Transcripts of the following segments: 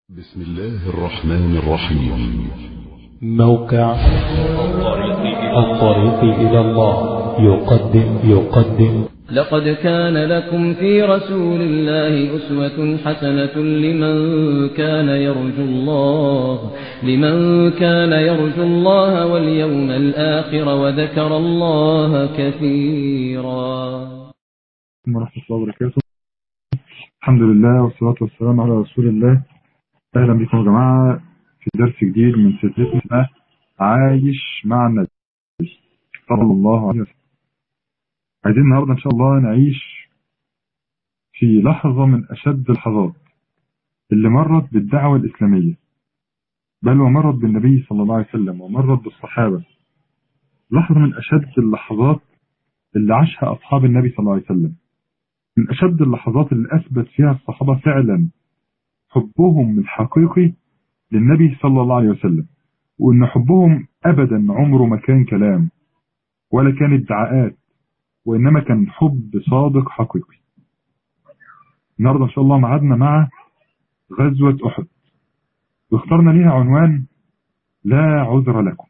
بسم الله الرحمن الرحيم موقع الطريق إلى الله يقدم يقدم لقد كان لكم في رسول الله أسوة حسنة لمن كان يرجو الله لمن كان يرجو الله واليوم الآخر وذكر الله كثيرا ورحمة الله وبركاته الحمد لله والصلاة والسلام على رسول الله أهلا بكم يا جماعة في درس جديد من سلسلة اسمها عايش مع النبي صلى الله عليه وسلم عايزين النهاردة إن شاء الله نعيش في لحظة من أشد اللحظات اللي مرت بالدعوة الإسلامية بل ومرت بالنبي صلى الله عليه وسلم ومرت بالصحابة لحظة من أشد اللحظات اللي عاشها أصحاب النبي صلى الله عليه وسلم من أشد اللحظات اللي أثبت فيها الصحابة فعلا حبهم الحقيقي للنبي صلى الله عليه وسلم وإن حبهم أبدا عمره ما كان كلام ولا كان ادعاءات وإنما كان حب صادق حقيقي النهاردة إن شاء الله معادنا مع غزوة أحد واخترنا ليها عنوان لا عذر لكم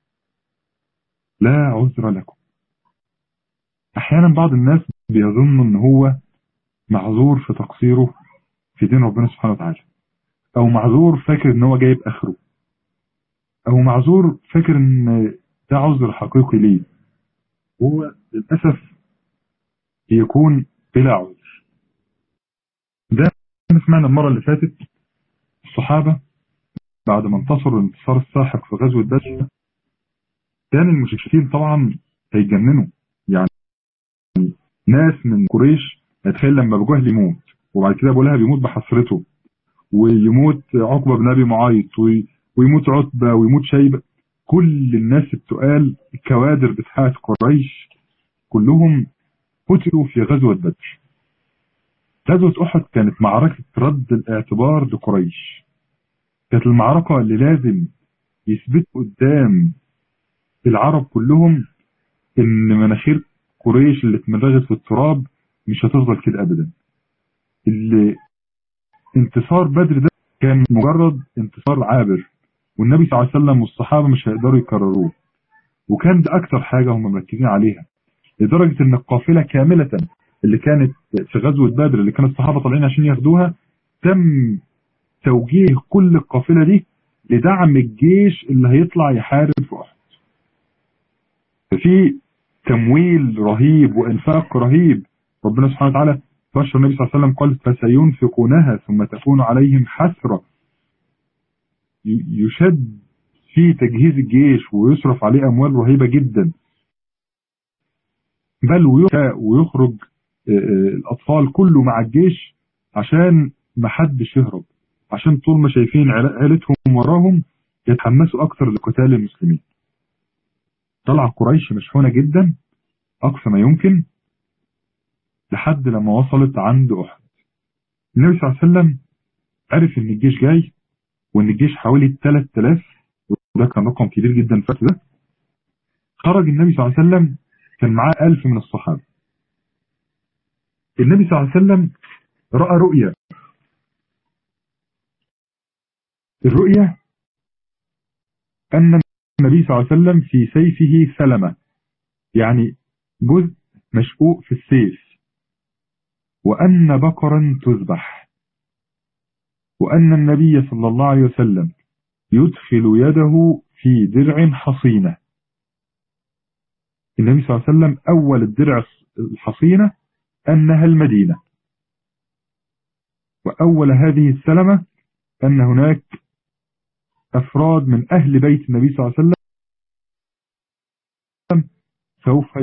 لا عذر لكم أحيانا بعض الناس بيظن إن هو معذور في تقصيره في دين ربنا سبحانه وتعالى او معذور فاكر ان هو جايب اخره او معذور فاكر ان ده عذر حقيقي ليه هو للاسف بيكون بلا عذر ده سمعنا المره اللي فاتت الصحابه بعد ما انتصروا الانتصار الساحق في غزوه بدر كان المشركين طبعا هيتجننوا يعني ناس من قريش هتخيل لما ابو جهل يموت وبعد كده ابو لهب يموت بحسرته ويموت عقبه بن ابي معيط ويموت عتبه ويموت شيبه كل الناس التقال الكوادر بتاعت قريش كلهم قتلوا في غزوه بدر غزوه احد كانت معركه رد الاعتبار لقريش كانت المعركه اللي لازم يثبتوا قدام العرب كلهم ان مناخير قريش اللي اتمرغت في التراب مش هتفضل كده ابدا اللي انتصار بدر ده كان مجرد انتصار عابر والنبي صلى الله عليه وسلم والصحابه مش هيقدروا يكرروه وكان ده اكتر حاجه هم مركزين عليها لدرجه ان القافله كامله اللي كانت في غزوه بدر اللي كان الصحابه طالعين عشان ياخدوها تم توجيه كل القافله دي لدعم الجيش اللي هيطلع يحارب في احد في تمويل رهيب وانفاق رهيب ربنا سبحانه وتعالى بشر النبي صلى الله عليه وسلم قال فسينفقونها ثم تكون عليهم حسرة يشد في تجهيز الجيش ويصرف عليه أموال رهيبة جدا بل ويخرج الأطفال كله مع الجيش عشان ما حدش يهرب عشان طول ما شايفين عيلتهم وراهم يتحمسوا أكثر لقتال المسلمين طلع قريش مشحونة جدا أقصى ما يمكن لحد لما وصلت عند أحد النبي صلى الله عليه وسلم عرف ان الجيش جاي وان الجيش حوالي 3000 وده كان رقم كبير جدا في الوقت ده خرج النبي صلى الله عليه وسلم كان معاه 1000 من الصحابة النبي صلى الله عليه وسلم رأى رؤيا الرؤيا أن النبي صلى الله عليه وسلم في سيفه سلمة يعني جزء مشقوق في السيف وأن بقرا تذبح وأن النبي صلى الله عليه وسلم يدخل يده في درع حصينة النبي صلى الله عليه وسلم أول الدرع الحصينة أنها المدينة وأول هذه السلمة أن هناك أفراد من أهل بيت النبي صلى الله عليه وسلم سوف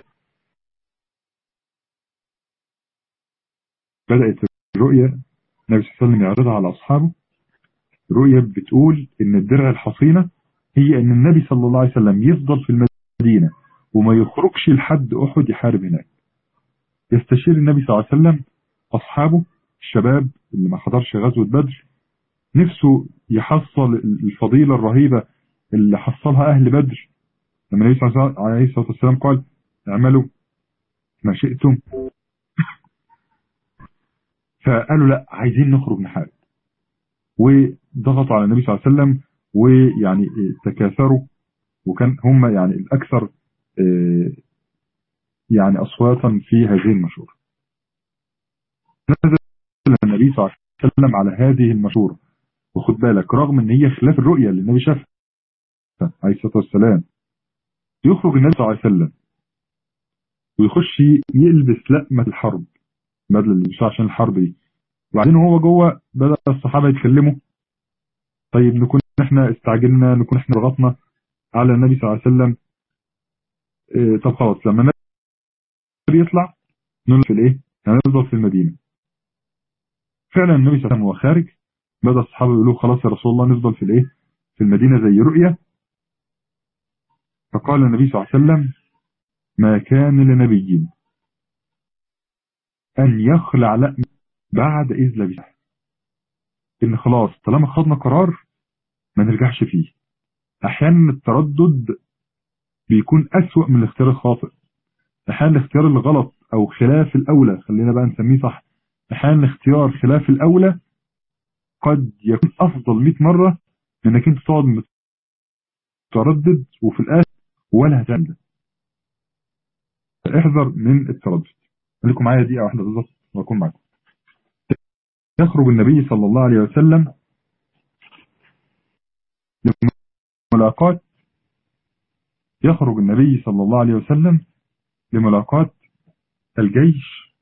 بدأت الرؤية النبي صلى الله عليه وسلم يعرضها على أصحابه رؤية بتقول إن الدرع الحصينة هي إن النبي صلى الله عليه وسلم يفضل في المدينة وما يخرجش لحد أحد يحارب هناك يستشير النبي صلى الله عليه وسلم أصحابه الشباب اللي ما حضرش غزوة بدر نفسه يحصل الفضيلة الرهيبة اللي حصلها أهل بدر لما النبي صلى الله عليه وسلم قال اعملوا ما شئتم فقالوا لا عايزين نخرج نحارب وضغطوا على النبي صلى الله عليه وسلم ويعني تكاثروا وكان هم يعني الأكثر يعني أصواتا في هذه المشورة نزل النبي صلى الله عليه وسلم على هذه المشورة وخد بالك رغم ان هي خلاف الرؤية اللي النبي شافها عليه الصلاة والسلام يخرج النبي صلى الله عليه وسلم ويخش يلبس لقمة الحرب بدل اللي مش عشان الحرب دي وبعدين هو جوه بدأ الصحابة يتكلموا طيب نكون احنا استعجلنا نكون احنا ضغطنا على النبي صلى الله عليه وسلم اه طب خلاص لما النبي يطلع ننزل في الايه هنفضل في المدينة فعلا النبي صلى الله عليه وسلم وهو خارج بدأ الصحابة يقولوا خلاص يا رسول الله نفضل في الايه في المدينة زي رؤية فقال النبي صلى الله عليه وسلم ما كان لنبي أن يخلع لأم بعد إذ لبسه إن خلاص طالما خدنا قرار ما نرجعش فيه أحيانا التردد بيكون أسوأ من الاختيار الخاطئ أحيانا الاختيار الغلط أو خلاف الأولى خلينا بقى نسميه صح أحيانا الاختيار خلاف الأولى قد يكون أفضل 100 مرة من انك انت تقعد متردد وفي الآخر ولا هتعمل احذر من التردد خليكم معايا دقيقة واحدة بالظبط واكون معاكم يخرج النبي صلى الله عليه وسلم لملاقاة يخرج النبي صلى الله عليه وسلم لملاقاة الجيش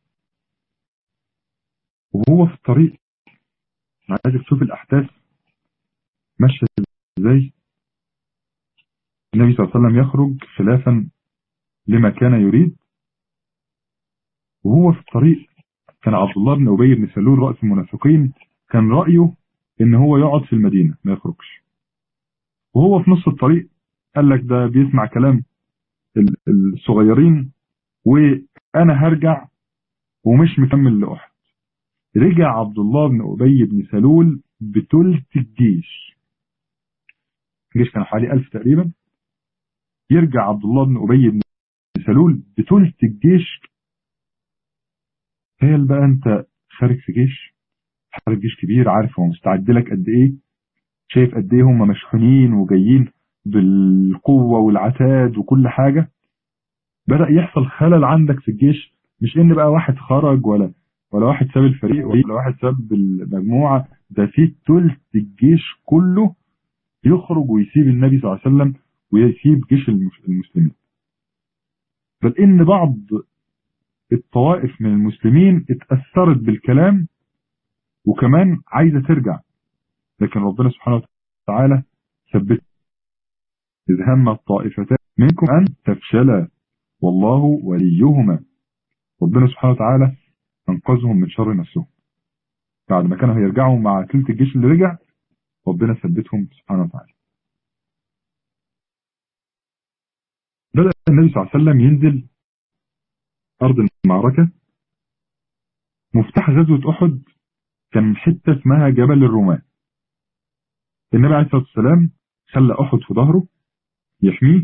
وهو في الطريق عايزك تشوف الأحداث ماشية ازاي النبي صلى الله عليه وسلم يخرج خلافا لما كان يريد وهو في الطريق كان عبد الله بن أبي بن سلول رأس المنافقين كان رأيه ان هو يقعد في المدينة ما يخرجش وهو في نص الطريق قال لك ده بيسمع كلام الصغيرين وانا هرجع ومش مكمل لأحد رجع عبد الله بن أبي بن سلول بثلث الجيش الجيش كان حوالي ألف تقريبا يرجع عبد الله بن أبي بن سلول بثلث الجيش تخيل بقى انت خارج في جيش خارج جيش كبير عارف هو مستعد لك قد ايه شايف قد ايه هم مشحونين وجايين بالقوة والعتاد وكل حاجة بدأ يحصل خلل عندك في الجيش مش ان بقى واحد خرج ولا ولا واحد ساب الفريق ولا واحد ساب المجموعة ده في ثلث الجيش كله يخرج ويسيب النبي صلى الله عليه وسلم ويسيب جيش المسلمين بل ان بعض الطوائف من المسلمين اتأثرت بالكلام وكمان عايزة ترجع لكن ربنا سبحانه وتعالى ثبت إذ هم الطائفتان منكم أن تفشلا والله وليهما ربنا سبحانه وتعالى أنقذهم من شر نفسهم بعد ما كانوا هيرجعوا مع ثلث الجيش اللي رجع ربنا ثبتهم سبحانه وتعالى بدأ النبي صلى الله عليه وسلم ينزل أرض المعركة مفتاح غزوة أحد كان حتة اسمها جبل الرماة النبي عليه الصلاة والسلام خلى أحد في ظهره يحميه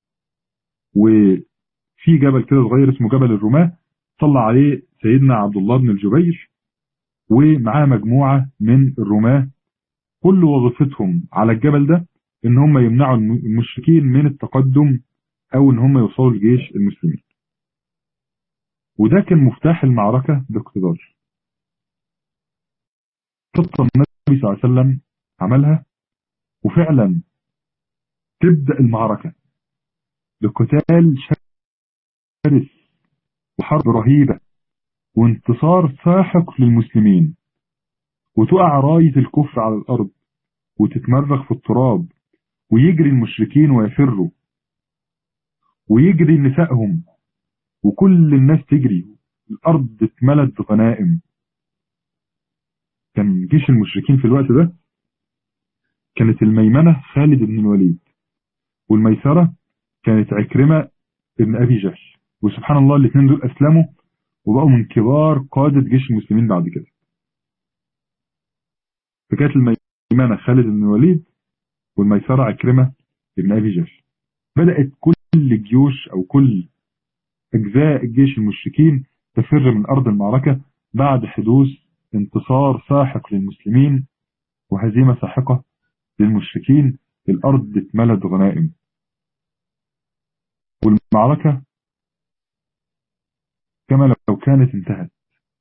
وفي جبل كده صغير اسمه جبل الرماة طلع عليه سيدنا عبد الله بن الجبير ومعاه مجموعة من الرماة كل وظيفتهم على الجبل ده ان هم يمنعوا المشركين من التقدم او ان هم يوصلوا لجيش المسلمين وده كان مفتاح المعركة باقتدار خطة النبي صلى الله عليه وسلم عملها وفعلا تبدأ المعركة بقتال شرس وحرب رهيبة وانتصار ساحق للمسلمين وتقع راية الكفر على الأرض وتتمرغ في التراب ويجري المشركين ويفروا ويجري نسائهم وكل الناس تجري الأرض اتملت غنائم كان جيش المشركين في الوقت ده كانت الميمنة خالد بن الوليد والميسرة كانت عكرمة ابن أبي جهل وسبحان الله الاثنين دول أسلموا وبقوا من كبار قادة جيش المسلمين بعد كده فكانت الميمنة خالد بن الوليد والميسرة عكرمة ابن أبي جهل بدأت كل الجيوش أو كل أجزاء الجيش المشركين تفر من أرض المعركة بعد حدوث انتصار ساحق للمسلمين وهزيمة ساحقة للمشركين الأرض اتملت غنائم والمعركة كما لو كانت انتهت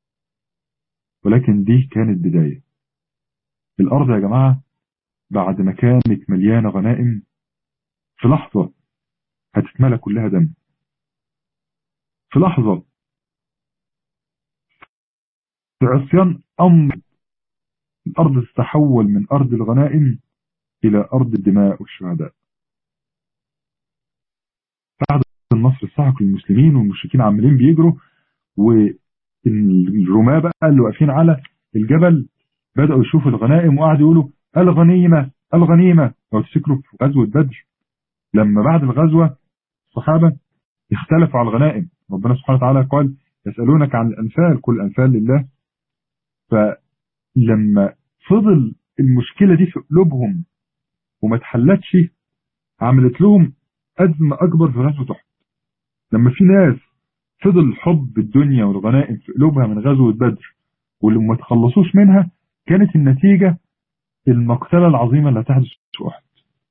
ولكن دي كانت بداية الأرض يا جماعة بعد ما كانت مليانة غنائم في لحظة هتتملى كلها دم في لحظة في عصيان أمر الأرض تتحول من أرض الغنائم إلى أرض الدماء والشهداء بعد النصر الساحق للمسلمين والمشركين عمالين بيجروا والرماة بقى اللي واقفين على الجبل بدأوا يشوفوا الغنائم وقعدوا يقولوا الغنيمة الغنيمة لو تفتكروا في غزوة بدر لما بعد الغزوة الصحابة اختلفوا على الغنائم ربنا سبحانه وتعالى قال يسألونك عن الأنفال كل الأنفال لله فلما فضل المشكلة دي في قلوبهم وما اتحلتش عملت لهم أزمة أكبر في غزوة أحد لما في ناس فضل حب الدنيا والغنائم في قلوبها من غزوة بدر واللي ما تخلصوش منها كانت النتيجة المقتلة العظيمة اللي هتحدث في أحد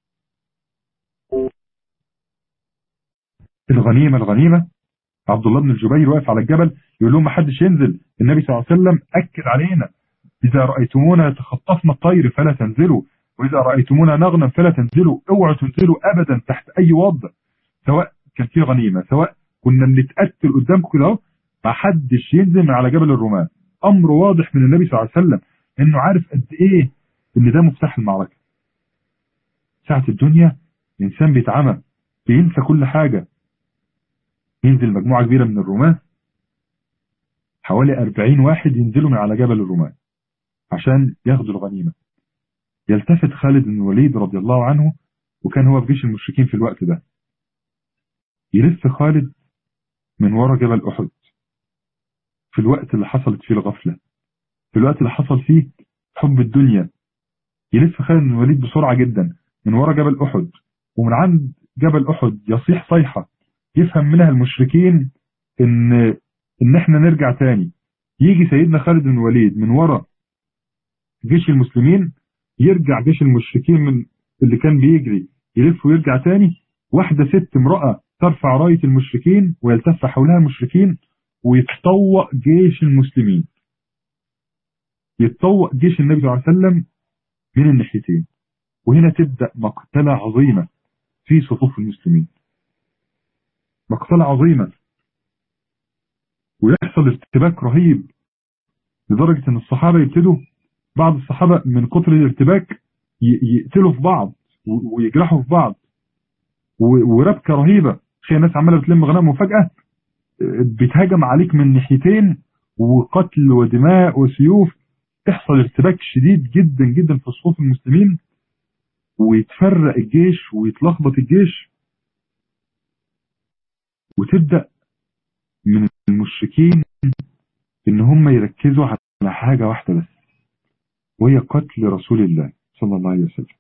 الغنيمة الغنيمة عبد الله بن الجبير واقف على الجبل يقول لهم ما حدش ينزل النبي صلى الله عليه وسلم أكد علينا إذا رأيتمونا يتخطفنا الطير فلا تنزلوا وإذا رأيتمونا نغنم فلا تنزلوا اوعوا تنزلوا أبدا تحت أي وضع سواء كان في غنيمة سواء كنا بنتقتل قدامكم كده اهو ما حدش ينزل من على جبل الرومان أمر واضح من النبي صلى الله عليه وسلم إنه عارف قد إيه إن ده مفتاح المعركة ساعة الدنيا الإنسان بيتعمى بينسى كل حاجة ينزل مجموعة كبيرة من الرومان حوالي 40 واحد ينزلوا من على جبل الرومان عشان ياخدوا الغنيمة يلتفت خالد بن الوليد رضي الله عنه وكان هو في جيش المشركين في الوقت ده يلف خالد من ورا جبل أحد في الوقت اللي حصلت فيه الغفلة في الوقت اللي حصل فيه حب الدنيا يلف خالد بن الوليد بسرعة جدا من ورا جبل أحد ومن عند جبل أحد يصيح صيحة يفهم منها المشركين ان ان احنا نرجع تاني يجي سيدنا خالد بن الوليد من ورا جيش المسلمين يرجع جيش المشركين من اللي كان بيجري يلف ويرجع تاني واحدة ست امرأة ترفع راية المشركين ويلتف حولها المشركين ويتطوق جيش المسلمين يتطوق جيش النبي صلى الله عليه وسلم من الناحيتين وهنا تبدأ مقتلة عظيمة في صفوف المسلمين مقتلة عظيمة ويحصل ارتباك رهيب لدرجة ان الصحابة يبتدوا بعض الصحابة من كتر الارتباك يقتلوا في بعض ويجرحوا في بعض وربكة رهيبة شيء الناس عمالة بتلم غنائم وفجأة بيتهاجم عليك من ناحيتين وقتل ودماء وسيوف تحصل ارتباك شديد جدا جدا في صفوف المسلمين ويتفرق الجيش ويتلخبط الجيش وتبدأ من المشركين ان هم يركزوا على حاجة واحدة بس وهي قتل رسول الله صلى الله عليه وسلم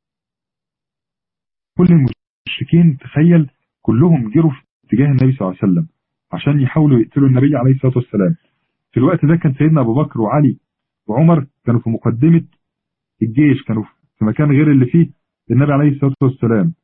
كل المشركين تخيل كلهم جروا في اتجاه النبي صلى الله عليه وسلم عشان يحاولوا يقتلوا النبي عليه الصلاة والسلام في الوقت ده كان سيدنا أبو بكر وعلي وعمر كانوا في مقدمة الجيش كانوا في مكان غير اللي فيه النبي عليه الصلاة والسلام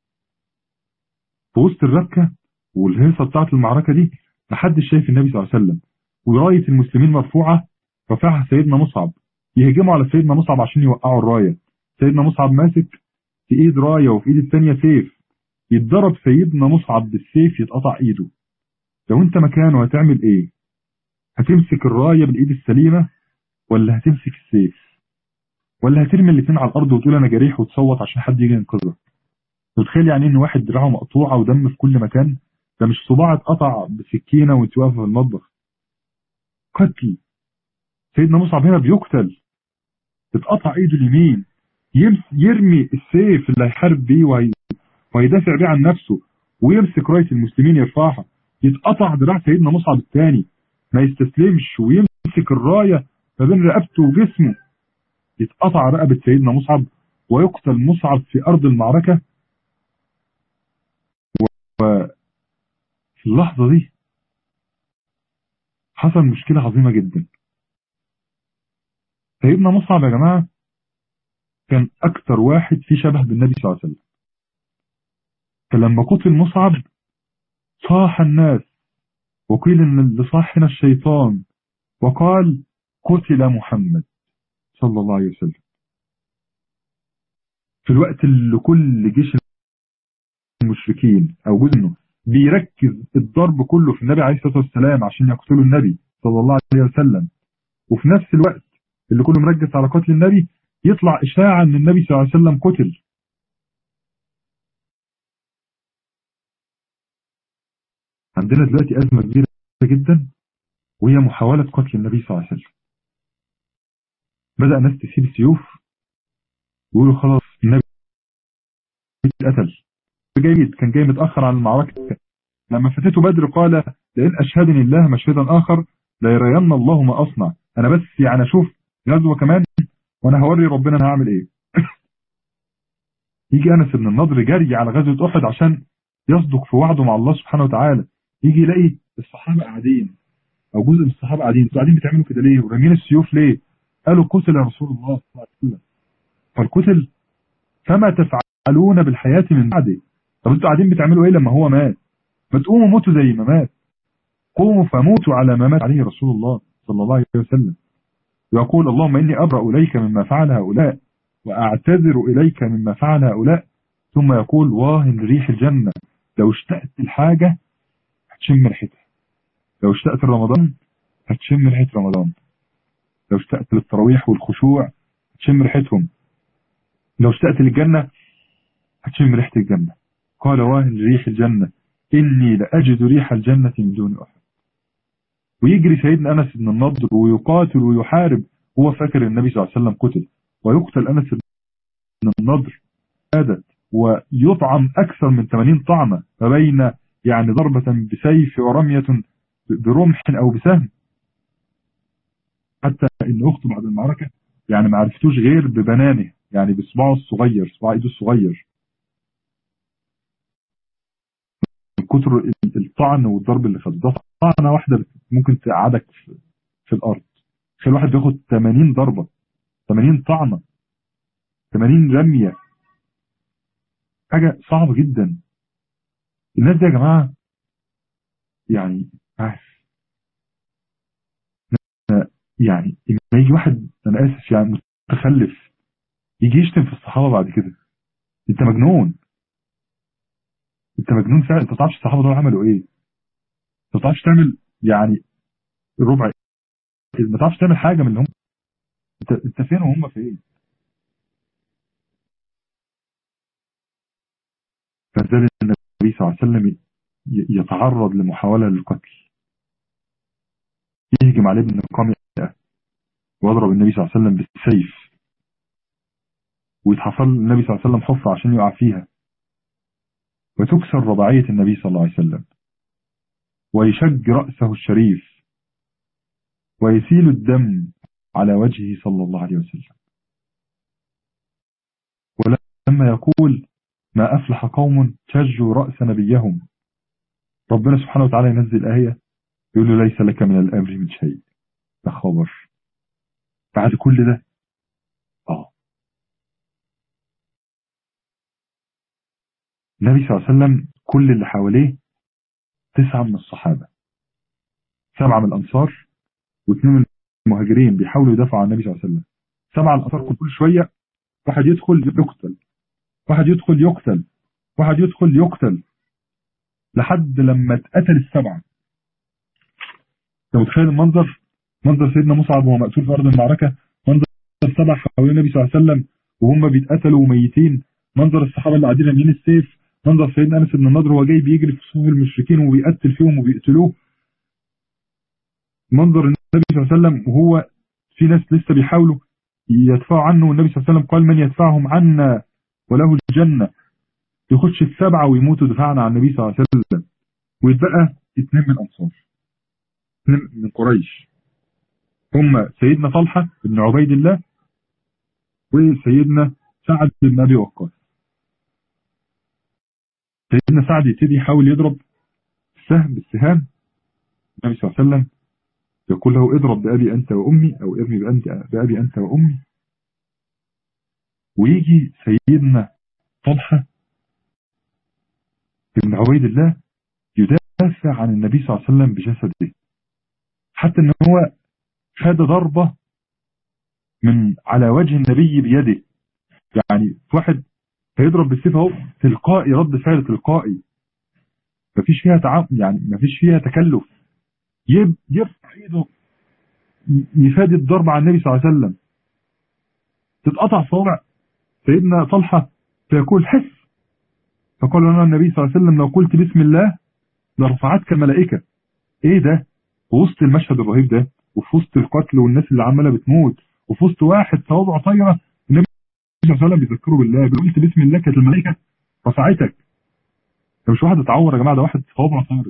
في وسط الربكة والهيصة بتاعت المعركة دي محدش شايف النبي صلى الله عليه وسلم وراية المسلمين مرفوعة رفعها سيدنا مصعب يهجموا على سيدنا مصعب عشان يوقعوا الراية سيدنا مصعب ماسك في ايد راية وفي ايد الثانية سيف يتضرب سيدنا مصعب بالسيف يتقطع ايده لو انت مكانه هتعمل ايه هتمسك الراية بالايد السليمة ولا هتمسك السيف ولا هترمي الاثنين على الارض وتقول انا جريح وتصوت عشان حد يجي ينقذك تتخيل يعني ان واحد دراعه مقطوعة ودم في كل مكان ده مش صباع اتقطع بسكينة وانت واقف في المطبخ قتل سيدنا مصعب هنا بيقتل اتقطع ايده اليمين يرمي السيف اللي هيحارب بيه وهي... وهيدافع بيه عن نفسه ويمسك راية المسلمين يرفعها يتقطع دراع سيدنا مصعب الثاني ما يستسلمش ويمسك الراية ما بين رقبته وجسمه يتقطع رقبة سيدنا مصعب ويقتل مصعب في أرض المعركة وفي اللحظة دي حصل مشكلة عظيمة جدا سيدنا مصعب يا جماعة كان أكثر واحد فيه شبه بالنبي صلى الله عليه وسلم فلما قتل مصعب صاح الناس وقيل ان اللي صاح هنا الشيطان وقال قتل محمد صلى الله عليه وسلم في الوقت اللي كل جيش المشركين او جزء منه بيركز الضرب كله في النبي عليه الصلاه والسلام عشان يقتلوا النبي صلى الله عليه وسلم وفي نفس الوقت اللي كله مركز على قتل النبي يطلع اشاعه ان النبي صلى الله عليه وسلم قتل عندنا دلوقتي ازمه كبيره جدا وهي محاوله قتل النبي صلى الله عليه وسلم بدأ ناس تسيب السيوف ويقولوا خلاص النبي اتقتل جيد كان جاي متأخر عن المعركة لما فاتته بدر قال لئن أشهدني الله مشهدا آخر ليرين الله ما أصنع أنا بس يعني أشوف غزوة كمان وأنا هوري ربنا أنا هعمل إيه يجي أنس بن النضر جري على غزوة أحد عشان يصدق في وعده مع الله سبحانه وتعالى يجي يلاقي الصحابة قاعدين أو جزء من الصحابة قاعدين انتوا قاعدين بتعملوا كده ليه ورامين السيوف ليه قالوا قتل رسول الله صلى الله عليه وسلم فالقتل فما تفعلون بالحياة من بعده طب انتوا قاعدين بتعملوا ايه لما هو مات ما تقوموا موتوا زي ما مات قوموا فموتوا على ما مات عليه رسول الله صلى الله عليه وسلم ويقول اللهم إني أبرأ إليك مما فعل هؤلاء وأعتذر إليك مما فعل هؤلاء ثم يقول واهن ريح الجنة لو اشتقت الحاجة هتشم ريحتها لو اشتقت رمضان هتشم ريحة رمضان لو اشتقت للتراويح والخشوع هتشم ريحتهم لو اشتقت للجنة هتشم ريحة الجنة قال واهن ريح الجنة إني لأجد ريح الجنة من دون أحد ويجري سيدنا أنس بن النضر ويقاتل ويحارب هو فاكر النبي صلى الله عليه وسلم قتل ويقتل أنس بن النضر عادت ويطعم أكثر من 80 طعمة فبين يعني ضربة بسيف ورمية برمح أو بسهم حتى إن أخته بعد المعركة يعني ما عرفتوش غير ببنانه يعني بصباعه الصغير صباع ايده الصغير من كتر الطعن والضرب اللي خده ده طعنه واحده ممكن تقعدك في, في الارض تخيل واحد بياخد 80 ضربه 80 طعنه 80 رميه حاجه صعبه جدا الناس دي يا جماعه يعني عارف يعني لما يجي واحد انا اسف يعني متخلف يجي يشتم في الصحابه بعد كده انت مجنون انت مجنون فعلا انت ما تعرفش الصحابه دول عملوا ايه انت ما تعرفش تعمل يعني ربع ما تعرفش تعمل حاجه من اللي هم انت انت فين وهم فين فزال النبي صلى الله عليه وسلم يتعرض لمحاوله للقتل يهجم عليه ابن قامئة ويضرب النبي صلى الله عليه وسلم بالسيف ويتحصل النبي صلى الله عليه وسلم حفرة عشان يقع فيها وتكسر رباعية النبي صلى الله عليه وسلم ويشج رأسه الشريف ويسيل الدم على وجهه صلى الله عليه وسلم ولما يقول ما أفلح قوم شجوا رأس نبيهم ربنا سبحانه وتعالى ينزل آية يقول له ليس لك من الأمر من شيء ده خبر بعد كل ده اه النبي صلى الله عليه وسلم كل اللي حواليه تسعة من الصحابة سبعة من الأنصار واثنين من المهاجرين بيحاولوا يدافعوا عن النبي صلى الله عليه وسلم سبعة الأنصار كل شوية واحد يدخل يقتل واحد يدخل يقتل واحد يدخل يقتل لحد لما اتقتل السبعة انت متخيل المنظر منظر سيدنا مصعب وهو مقتول في أرض المعركة منظر السبع حوالين النبي صلى الله عليه وسلم وهم بيتقتلوا وميتين منظر الصحابة اللي قاعدين راميين السيف منظر سيدنا أنس بن النضر وهو جاي بيجري في صفوف المشركين وبيقتل فيهم وبيقتلوه منظر النبي صلى الله عليه وسلم وهو في ناس لسه بيحاولوا يدفعوا عنه والنبي صلى الله عليه وسلم قال من يدفعهم عنا وله الجنة يخش السبعة ويموتوا دفاعنا عن النبي صلى الله عليه وسلم ويتبقى اثنين من أنصار اثنين من قريش هم سيدنا طلحة بن عبيد الله وسيدنا سعد بن أبي وقاص سيدنا سعد يبتدي يحاول يضرب السهم بالسهام النبي صلى الله عليه وسلم يقول له اضرب بأبي أنت وأمي أو ارمي بأنت بأبي أنت وأمي ويجي سيدنا طلحة بن عبيد الله يدافع عن النبي صلى الله عليه وسلم بجسده حتى ان هو خد ضربة من على وجه النبي بيده يعني واحد هيضرب بالسيف اهو تلقائي رد فعل تلقائي مفيش فيها تعب يعني مفيش فيها تكلف يب يرفع ايده يفادي الضرب على النبي صلى الله عليه وسلم تتقطع صوابع سيدنا طلحة فيقول حس فقال لنا النبي صلى الله عليه وسلم لو قلت بسم الله لرفعتك الملائكة ايه ده وسط المشهد الرهيب ده وفي وسط القتل والناس اللي عماله بتموت وفي وسط واحد صوابعه طايره النبي صلى الله عليه وسلم بيذكره بالله قلت بسم الله كانت الملائكه رفعتك ده مش واحد اتعور يا جماعه ده واحد صوابعه طايره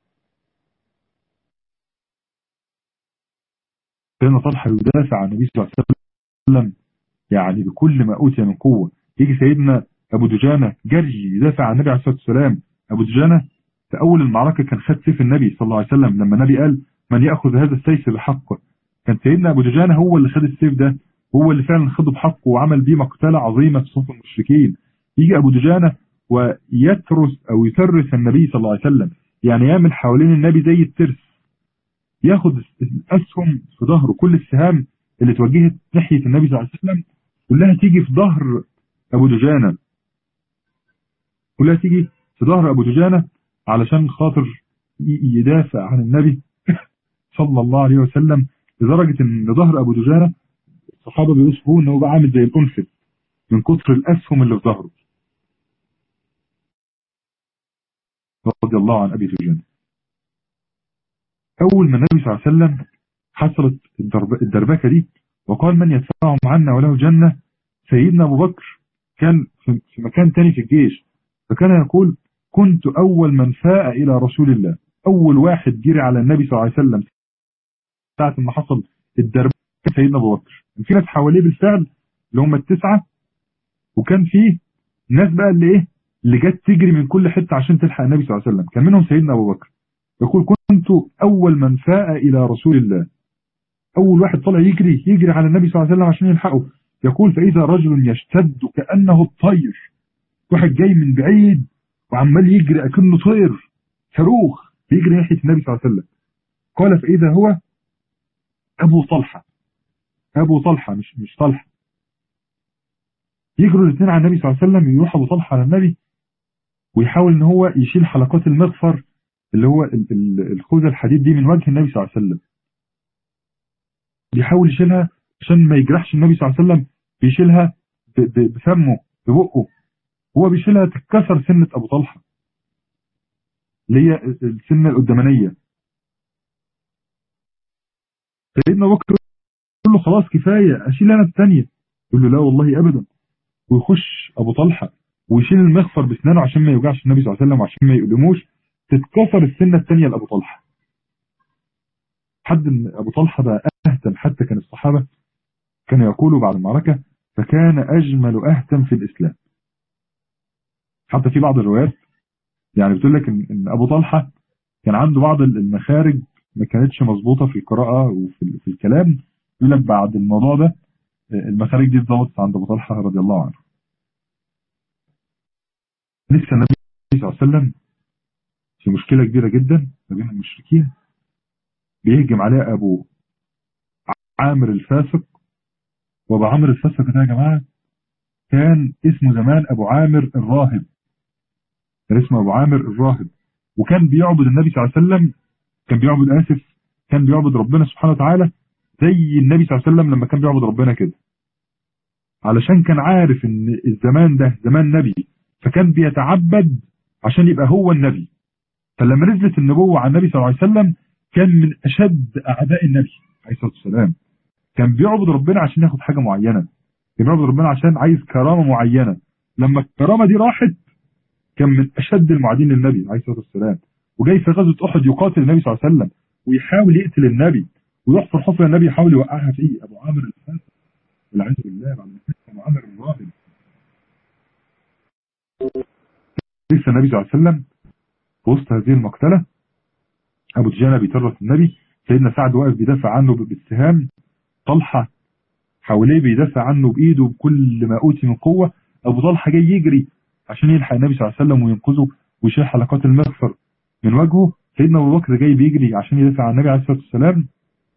سيدنا طلحه يدافع عن النبي صلى الله عليه وسلم يعني بكل ما اوتي من قوه يجي سيدنا ابو دجانه جري يدافع عن النبي عليه الصلاه والسلام ابو دجانه في اول المعركه كان خد سيف النبي صلى الله عليه وسلم لما النبي قال من ياخذ هذا السيف بحقه كان سيدنا ابو دجانه هو اللي خد السيف ده هو اللي فعلا خده بحقه وعمل بيه مقتله عظيمه في صف المشركين يجي ابو دجانه ويترس او يترس النبي صلى الله عليه وسلم يعني يعمل حوالين النبي زي الترس ياخد الاسهم في ظهره كل السهام اللي توجهت ناحيه النبي صلى الله عليه وسلم كلها تيجي في ظهر ابو دجانه كلها تيجي في ظهر ابو دجانه علشان خاطر يدافع عن النبي صلى الله عليه وسلم لدرجة ان ظهر ابو دجانة الصحابة بيوصفوه انه بقى عامل زي الانفد من كتر الاسهم اللي في ظهره رضي الله عن ابي دجانة اول ما النبي صلى الله عليه وسلم حصلت الدرب... الدربكة دي وقال من يدفعهم عنا وله جنة سيدنا ابو بكر كان في مكان تاني في الجيش فكان يقول كنت أول من فاء إلى رسول الله أول واحد جري على النبي صلى الله عليه وسلم ساعة ما حصل الدرب كان سيدنا أبو بكر كان في ناس حواليه بالفعل اللي هم التسعة وكان في ناس بقى اللي إيه اللي جت تجري من كل حتة عشان تلحق النبي صلى الله عليه وسلم كان منهم سيدنا أبو بكر يقول كنت أول من فاء إلى رسول الله أول واحد طلع يجري يجري على النبي صلى الله عليه وسلم عشان يلحقه يقول فإذا رجل يشتد كأنه الطير واحد جاي من بعيد وعمال يجري أكنه طير صاروخ بيجري ناحية النبي صلى الله عليه وسلم قال فإذا هو أبو طلحة أبو طلحة مش مش طلحة يجروا الاثنين على النبي صلى الله عليه وسلم يروح أبو طلحة على النبي ويحاول إن هو يشيل حلقات المغفر اللي هو الخوذة الحديد دي من وجه النبي صلى الله عليه وسلم بيحاول يشيلها عشان ما يجرحش النبي صلى الله عليه وسلم بيشيلها بفمه ببقه هو بيشيلها تتكسر سنة أبو طلحة اللي هي السنة القدامانية سيدنا بكر يقول له خلاص كفاية أشيل أنا الثانية يقول له لا والله أبدا ويخش أبو طلحة ويشيل المغفر بسنانه عشان ما يوجعش النبي صلى الله عليه وسلم وعشان ما يؤلموش تتكسر السنة الثانية لأبو طلحة حد ان أبو طلحة بقى أهتم حتى كان الصحابة كانوا يقولوا بعد المعركة فكان أجمل أهتم في الإسلام حتى في بعض الروايات يعني بتقول لك ان, إن ابو طلحه كان عنده بعض المخارج ما كانتش مظبوطه في القراءه وفي في الكلام يقول لك بعد الموضوع ده المخارج دي اتظبطت عند ابو طلحه رضي الله عنه. لسه النبي صلى الله عليه وسلم في مشكله كبيره جدا ما بين المشركين بيهجم عليه ابو عامر الفاسق وابو عامر الفاسق ده يا جماعه كان اسمه زمان ابو عامر الراهب كان اسمه ابو عامر الراهب وكان بيعبد النبي صلى الله عليه وسلم كان بيعبد اسف كان بيعبد ربنا سبحانه وتعالى زي النبي صلى الله عليه وسلم لما كان بيعبد ربنا كده علشان كان عارف ان الزمان ده زمان نبي فكان بيتعبد عشان يبقى هو النبي فلما نزلت النبوة على النبي صلى الله عليه وسلم كان من اشد اعداء النبي عليه الصلاه والسلام كان بيعبد ربنا عشان ياخد حاجه معينه كان بيعبد ربنا عشان عايز كرامه معينه لما الكرامه دي راحت كان من اشد المعادين للنبي عليه الصلاه والسلام وجاي في غزوه احد يقاتل النبي صلى الله عليه وسلم ويحاول يقتل النبي ويحفر حفره النبي يحاول يوقعها فيه ابو عامر الفاسق والعياذ بالله بعد ابو عامر الراهب لسه النبي صلى الله عليه وسلم في وسط هذه المقتله ابو دجانه بيطرف النبي سيدنا سعد واقف بيدافع عنه بالسهام طلحه حواليه بيدافع عنه بايده بكل ما اوتي من قوه ابو طلحه جاي يجري عشان يلحق النبي صلى الله عليه وسلم وينقذه ويشيل حلقات المغفر من وجهه سيدنا ابو بكر جاي بيجري عشان يدافع عن النبي عليه الصلاه والسلام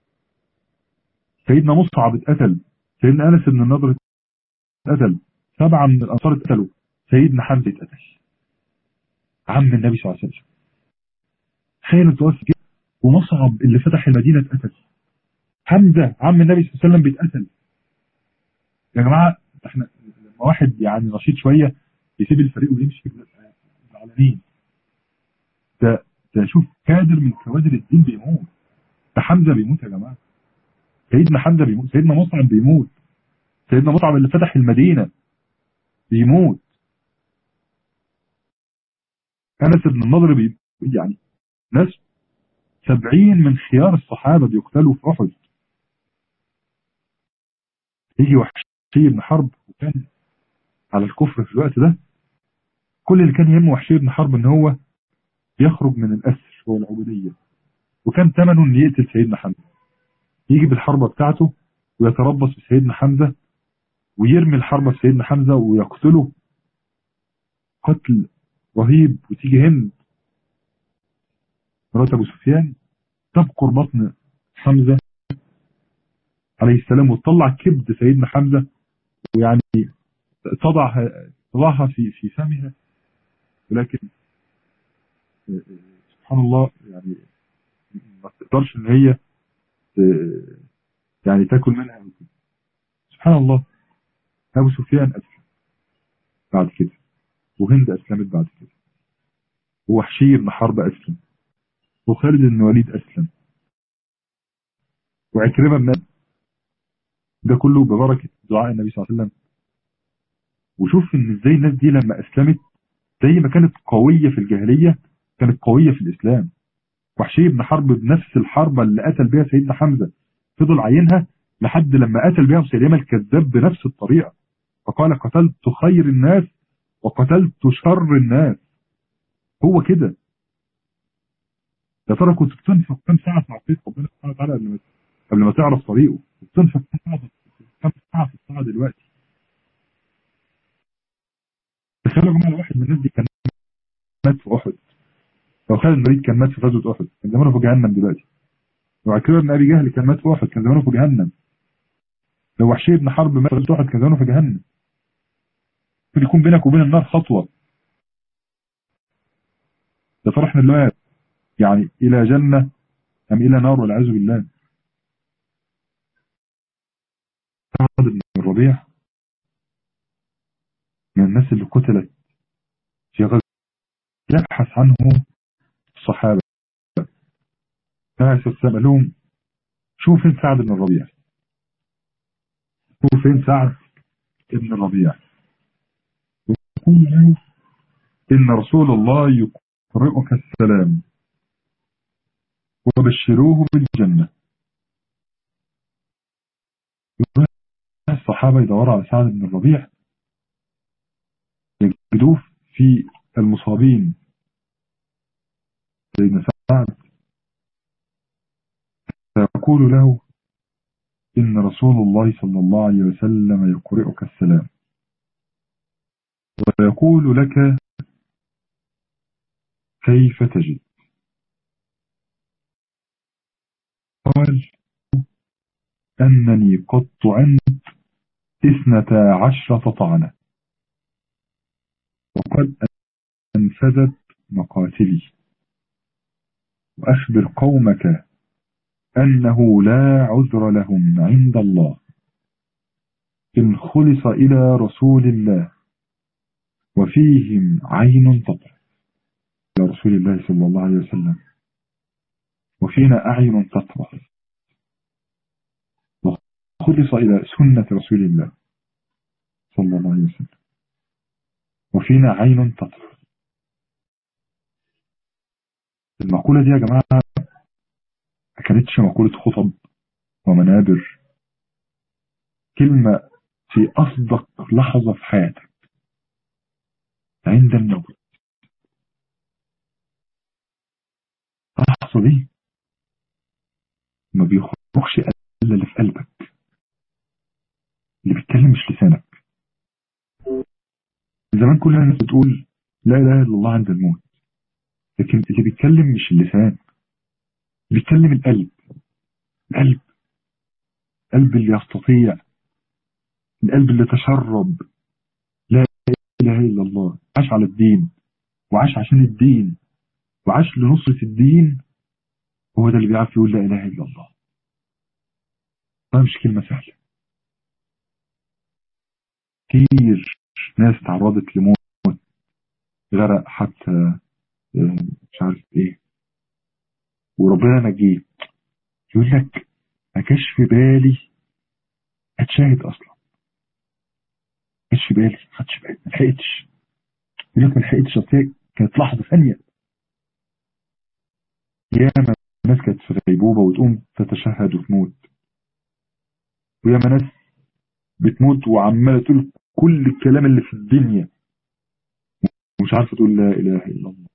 سيدنا مصعب اتقتل سيدنا انس بن النضر اتقتل سبعه من الانصار اتقتلوا سيدنا حمزه اتقتل عم النبي صلى الله عليه وسلم تخيل انت واقف كده ومصعب اللي فتح المدينه اتقتل حمزه عم النبي صلى الله عليه وسلم بيتقتل يا جماعه احنا لما واحد يعني نشيط شويه يسيب الفريق ويمشي زعلانين ده ده شوف كادر من كوادر الدين بيموت ده حمزه بيموت يا جماعه سيدنا حمزه بيموت سيدنا مصعب بيموت سيدنا مصعب اللي فتح المدينه بيموت انس بن النضر بي يعني ناس سبعين من خيار الصحابه بيقتلوا في احد يجي وحشي بن حرب وكان على الكفر في الوقت ده كل اللي كان يهمه وحشي بن حرب ان هو يخرج من الاسر والعبوديه وكان ثمنه ان يقتل سيدنا حمزه يجي بالحربه بتاعته ويتربص بسيدنا حمزه ويرمي الحربه في سيدنا حمزه ويقتله قتل رهيب وتيجي هند مرات ابو سفيان تبقر بطن حمزه عليه السلام وتطلع كبد سيدنا حمزه ويعني تضعها تضعها في في فمها ولكن سبحان الله يعني ما تقدرش ان هي يعني تاكل منها سبحان الله ابو سفيان اسلم بعد كده وهند اسلمت بعد كده ووحشي بن حرب اسلم وخالد بن وليد اسلم وعكرمه بن ده كله ببركه دعاء النبي صلى الله عليه وسلم وشوف ان ازاي الناس دي لما اسلمت زي ما كانت قويه في الجاهليه كانت قويه في الاسلام وحشي بن حرب بنفس الحربه اللي قتل بها سيدنا حمزه فضل عينها لحد لما قتل بها مسيلمه الكذاب بنفس الطريقه فقال قتلت خير الناس وقتلت شر الناس هو كده يا ترى كنت بتنفق كم ساعه في معصيه ربنا سبحانه وتعالى قبل ما قبل ما تعرف طريقه بتنفق كم ساعه كم ساعه في الساعه دلوقتي تخيلوا يا جماعه لو واحد من الناس دي كان مات في احد لو خالد المريض كان مات في غزوه احد كان زمانه في جهنم دلوقتي لو عكرمه بن ابي جهل كان مات في احد كان زمانه في جهنم لو وحشي بن حرب مات في غزوه احد كان زمانه في جهنم ممكن يكون بينك وبين النار خطوه ده فرح من الله يعني الى جنه ام الى نار والعياذ بالله سعد بن الربيع من الناس اللي قتلت في غزة يبحث عنه الصحابة النبي صلى لهم شوف فين سعد بن الربيع شوف فين سعد بن الربيع يقول له إن رسول الله يقرئك السلام وبشروه بالجنة الصحابة يدوروا على سعد بن الربيع يجدوه في المصابين سيدنا سعد فيقول له إن رسول الله صلى الله عليه وسلم يقرئك السلام ويقول لك كيف تجد قال أنني قد طعنت اثنتا عشرة طعنة وقد أنفذت مقاتلي وأخبر قومك أنه لا عذر لهم عند الله إن خلص إلى رسول الله وفيهم عين تطرف إلى رسول الله صلى الله عليه وسلم وفينا أعين تطرف وخلص إلى سنة رسول الله صلى الله عليه وسلم وفينا عين تطرف المقولة دي يا جماعة ما كانتش مقولة خطب ومنابر كلمة في أصدق لحظة في حياتك عند الموت اللحظة دي ما بيخرجش إلا اللي في قلبك اللي بيتكلم مش لسانك زمان كل الناس بتقول لا اله الا الله عند الموت لكن اللي بيتكلم مش اللسان بيتكلم القلب القلب القلب اللي يستطيع القلب اللي تشرب لا اله الا الله عاش على الدين وعاش عشان الدين وعاش لنصرة الدين هو ده اللي بيعرف يقول لا اله الا الله ده مش كلمة سهلة كتير ناس تعرضت لموت غرق حتى مش عارف ايه وربنا نجيه يقول لك ما كانش في بالي اتشاهد اصلا ما كانش في بالي ما خدش بالي ما لحقتش يقول لك ما لحقتش كانت لحظه ثانيه ياما ناس كانت في غيبوبه وتقوم تتشهد وتموت وياما ناس بتموت وعماله تقول كل الكلام اللي في الدنيا ومش عارفه تقول لا اله الا الله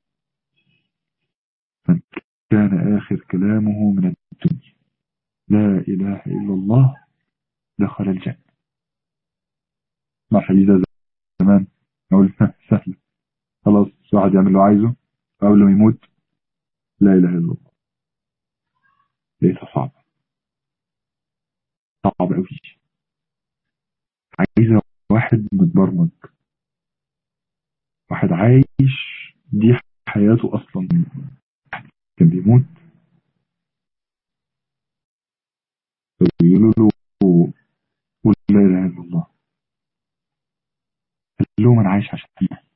كان آخر كلامه من الدنيا لا إله إلا الله دخل الجنة ما حديثة زمان نقول سهلة خلاص واحد يعمل اللي عايزه قبل ما يموت لا إله إلا الله ليس صعبة صعب أوي عايزة واحد متبرمج واحد عايش دي حياته أصلا كان بيموت فبيقولوا له قول لا اله الا الله قال لهم انا عايش عشان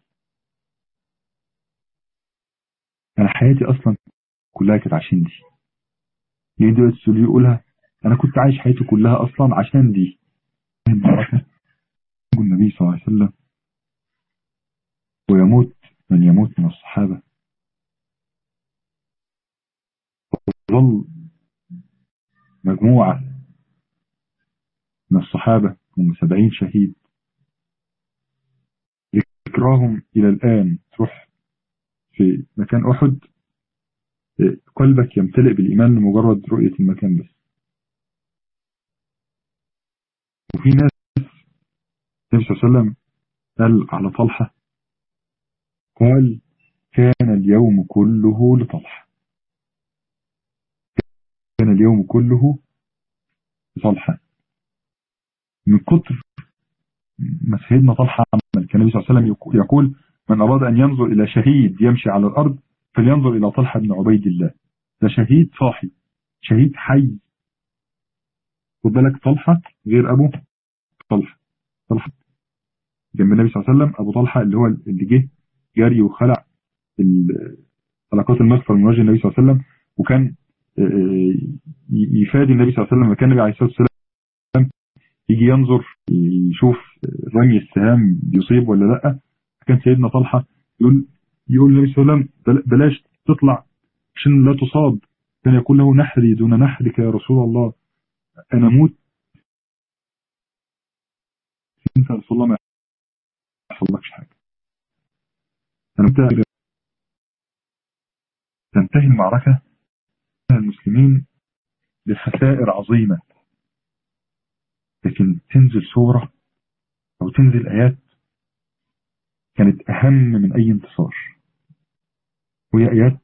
انا حياتي اصلا كلها كانت عشان دي يعني دلوقتي السوري يقولها انا كنت عايش حياتي كلها اصلا عشان دي النبي صلى الله عليه وسلم ويموت من يموت من الصحابه ظل مجموعة من الصحابة هم سبعين شهيد ذكراهم إلى الآن تروح في مكان أحد قلبك يمتلئ بالإيمان لمجرد رؤية المكان بس وفي ناس النبي صلى الله عليه وسلم قال على طلحة قال كان اليوم كله لطلحة كان اليوم كله لطلحة من كتر ما سيدنا طلحة عمل كان النبي صلى الله عليه وسلم يقول من أراد أن ينظر إلى شهيد يمشي على الأرض فلينظر إلى طلحة بن عبيد الله ده شهيد صاحي شهيد حي خد بالك طلحة غير أبو طلحة طلحة جنب النبي صلى الله عليه وسلم أبو طلحة اللي هو اللي جه جاري وخلع حلقات المغفر من وجه النبي صلى الله عليه وسلم وكان يفادي النبي صلى الله عليه وسلم كان النبي عليه الصلاة والسلام يجي ينظر يشوف رمي السهام بيصيب ولا لا كان سيدنا طلحة يقول يقول النبي صلى الله عليه وسلم بلاش تطلع عشان لا تصاب كان يقول له نحري دون نحرك يا رسول الله انا موت انت رسول الله ما يحصلكش حاجة انا منتهى تنتهي المعركة المسلمين بخسائر عظيمة لكن تنزل سورة او تنزل ايات كانت اهم من اي انتصار وهي ايات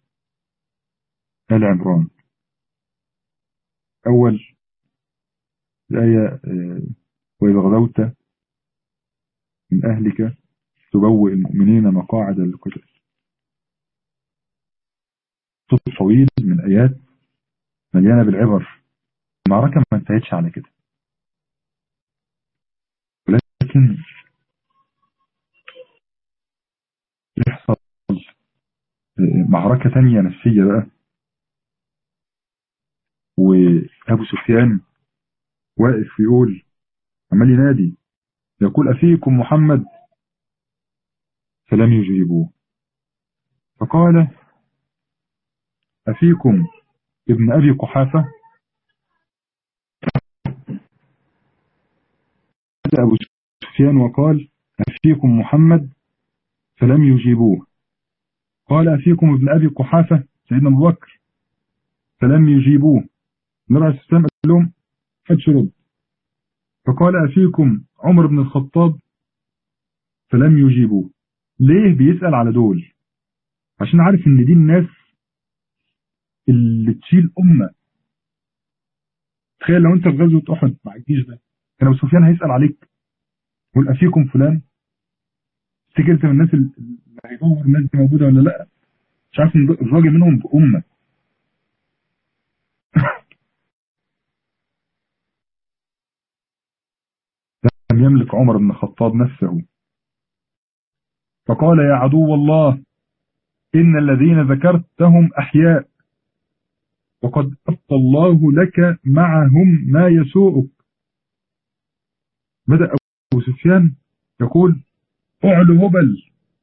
آل عمران اول الآية وإذا غدوت من أهلك تبوئ المؤمنين مقاعد للقتال صوت طويل من آيات مليانة بالعبر المعركة ما انتهتش على كده ولكن يحصل معركة تانية نفسية بقى وأبو سفيان واقف يقول عمال ينادي يقول أفيكم محمد فلم يجيبوه فقال أفيكم ابن أبي قحافة أبو سفيان وقال أفيكم محمد فلم يجيبوه قال أفيكم ابن أبي قحافة سيدنا أبو بكر فلم يجيبوه النبي عليه السلام قال لهم حدش رد فقال أفيكم عمر بن الخطاب فلم يجيبوه ليه بيسأل على دول عشان عارف ان دي الناس اللي تشيل أمة تخيل لو انت في غزوة أحد مع الجيش ده كان ابو سفيان هيسأل عليك يقول أفيكم فلان تفتكر انت من الناس اللي هيدور الناس دي موجودة ولا لا مش عارف ان الراجل منهم بأمة لم يملك عمر بن الخطاب نفسه فقال يا عدو الله إن الذين ذكرتهم أحياء وقد أفضى الله لك معهم ما يسوءك بدأ أبو سفيان يقول اعلو هبل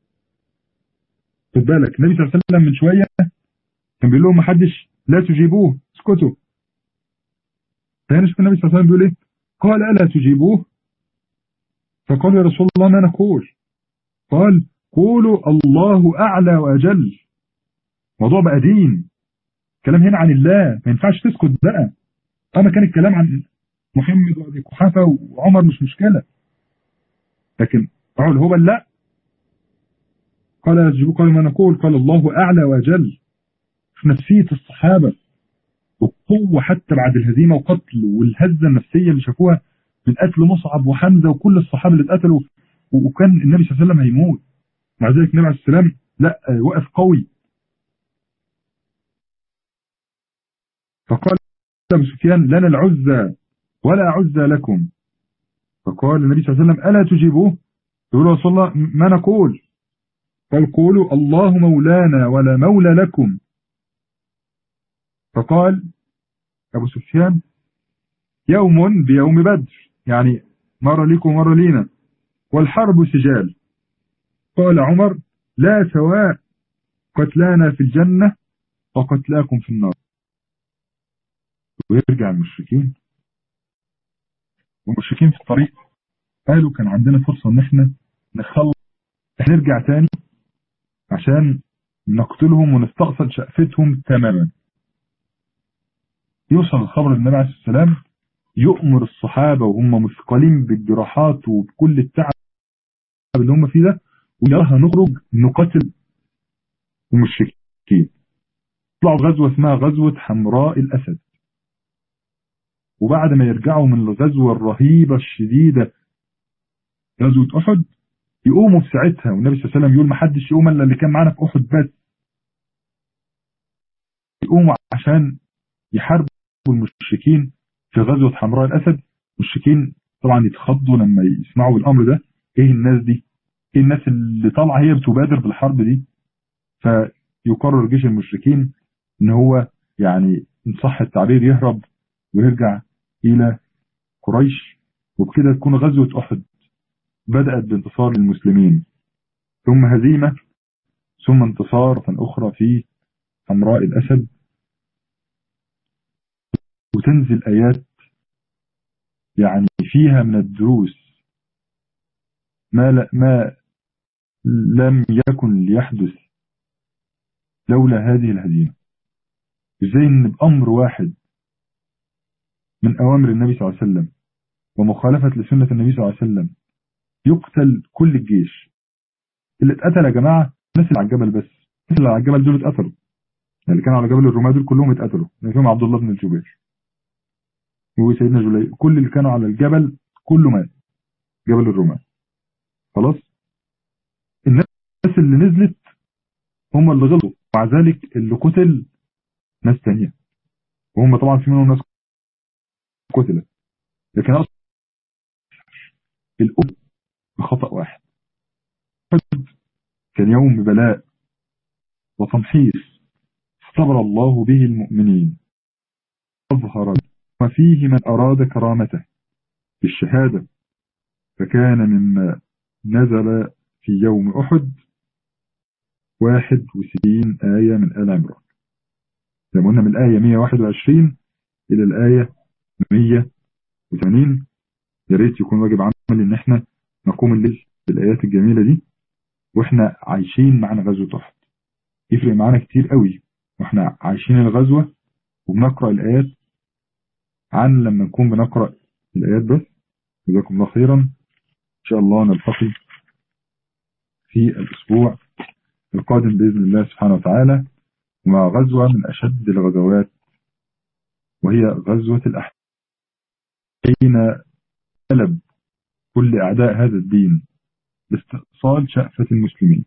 خد بالك النبي صلى الله عليه وسلم من شوية كان بيقول لهم محدش لا تجيبوه اسكتوا فهنا شوف النبي صلى الله عليه وسلم بيقول ايه قال ألا تجيبوه فقال يا رسول الله ما نقول قال قولوا الله أعلى وأجل موضوع بقى دين كلام هنا عن الله ما ينفعش تسكت بقى أما كان الكلام عن محمد وأبي قحافة وعمر مش مشكلة لكن قال هو لا قال لا تجيبوا قال ما نقول قال الله أعلى وأجل في نفسية الصحابة والقوة حتى بعد الهزيمة وقتل والهزة النفسية اللي شافوها من قتل مصعب وحمزة وكل الصحابة اللي اتقتلوا وكان النبي صلى الله عليه وسلم هيموت مع ذلك النبي عليه السلام لا وقف قوي فقال أبو سفيان لنا العزة ولا عزة لكم فقال النبي صلى الله عليه وسلم ألا تجيبوه يقول رسول الله ما نقول قال قولوا الله مولانا ولا مولى لكم فقال أبو سفيان يوم بيوم بدر يعني مرة لكم ومرة لينا والحرب سجال قال عمر لا سواء قتلانا في الجنة وقتلاكم في النار ويرجع المشركين والمشركين في الطريق قالوا كان عندنا فرصة ان احنا نخلص نرجع تاني عشان نقتلهم ونستأصل شقفتهم تماما يوصل الخبر للنبي عليه السلام يؤمر الصحابة وهم مثقلين بالجراحات وبكل التعب اللي هم فيه ده ويراها نخرج نقاتل المشركين طلعوا غزوة اسمها غزوة حمراء الأسد وبعد ما يرجعوا من الغزوة الرهيبة الشديدة غزوة أحد يقوموا في ساعتها والنبي صلى الله عليه وسلم يقول ما حدش يقوم الا اللي كان معانا في أحد بس يقوموا عشان يحاربوا المشركين في غزوة حمراء الأسد المشركين طبعا يتخضوا لما يسمعوا الأمر ده ايه الناس دي ايه الناس اللي طالعة هي بتبادر بالحرب دي فيقرر جيش المشركين ان هو يعني ان صح التعبير يهرب ويرجع الى قريش وبكده تكون غزوة احد بدأت بانتصار المسلمين ثم هزيمة ثم انتصار اخرى في حمراء الاسد وتنزل ايات يعني فيها من الدروس ما, لا ما لم يكن ليحدث لولا هذه الهزيمة ازاي ان بأمر واحد من أوامر النبي صلى الله عليه وسلم ومخالفة لسنة النبي صلى الله عليه وسلم يقتل كل الجيش اللي اتقتل يا جماعة الناس اللي على الجبل بس الناس اللي على الجبل دول اتقتلوا يعني اللي كانوا على جبل الرماة دول كلهم اتقتلوا يعني فيهم عبد الله بن الجبير وسيدنا جلي كل اللي كانوا على الجبل كله مات جبل الرماة خلاص الناس اللي نزلت هم اللي غلطوا ومع ذلك اللي قتل ناس تانية وهم طبعا في منهم ناس قتلت لكن أصلا الأب بخطأ واحد كان يوم بلاء وتمحيص صبر الله به المؤمنين أظهر ما فيه من أراد كرامته بالشهادة فكان مما نزل في يوم أحد واحد وستين آية من آل عمران زي ما قلنا من الآية 121 إلى الآية 180 يا ريت يكون واجب عمل إن إحنا نقوم الليل بالآيات الجميلة دي وإحنا عايشين معنا غزوة أحد يفرق معانا كتير قوي وإحنا عايشين الغزوة وبنقرأ الآيات عن لما نكون بنقرأ الآيات بس جزاكم الله خيرا إن شاء الله نلتقي في الأسبوع القادم بإذن الله سبحانه وتعالى مع غزوة من أشد الغزوات وهي غزوة الأحزاب حين طلب كل أعداء هذا الدين باستئصال شأفة المسلمين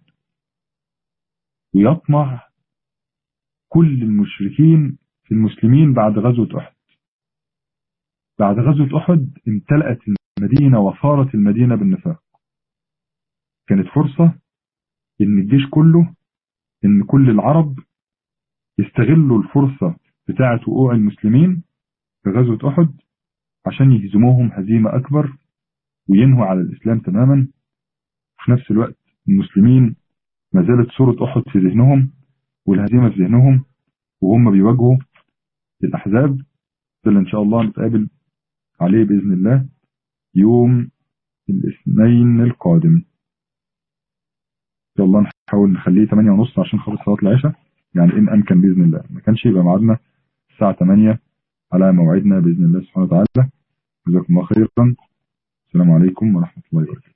ويطمع كل المشركين في المسلمين بعد غزوة أحد بعد غزوة أحد امتلأت المدينة وصارت المدينة بالنفاق كانت فرصة إن الجيش كله إن كل العرب يستغلوا الفرصة بتاعة وقوع المسلمين في غزوة أحد عشان يهزموهم هزيمة أكبر وينهوا على الإسلام تماما في نفس الوقت المسلمين ما زالت صورة أحد في ذهنهم والهزيمة في ذهنهم وهم بيواجهوا الأحزاب اللي إن شاء الله نتقابل عليه بإذن الله يوم الاثنين القادم إن شاء الله نحاول نخليه 8 ونص عشان خلص صلاة العشاء يعني إن أمكن بإذن الله ما كانش يبقى ميعادنا الساعة 8 على موعدنا بإذن الله سبحانه وتعالى جزاكم الله خيرا السلام عليكم ورحمة الله وبركاته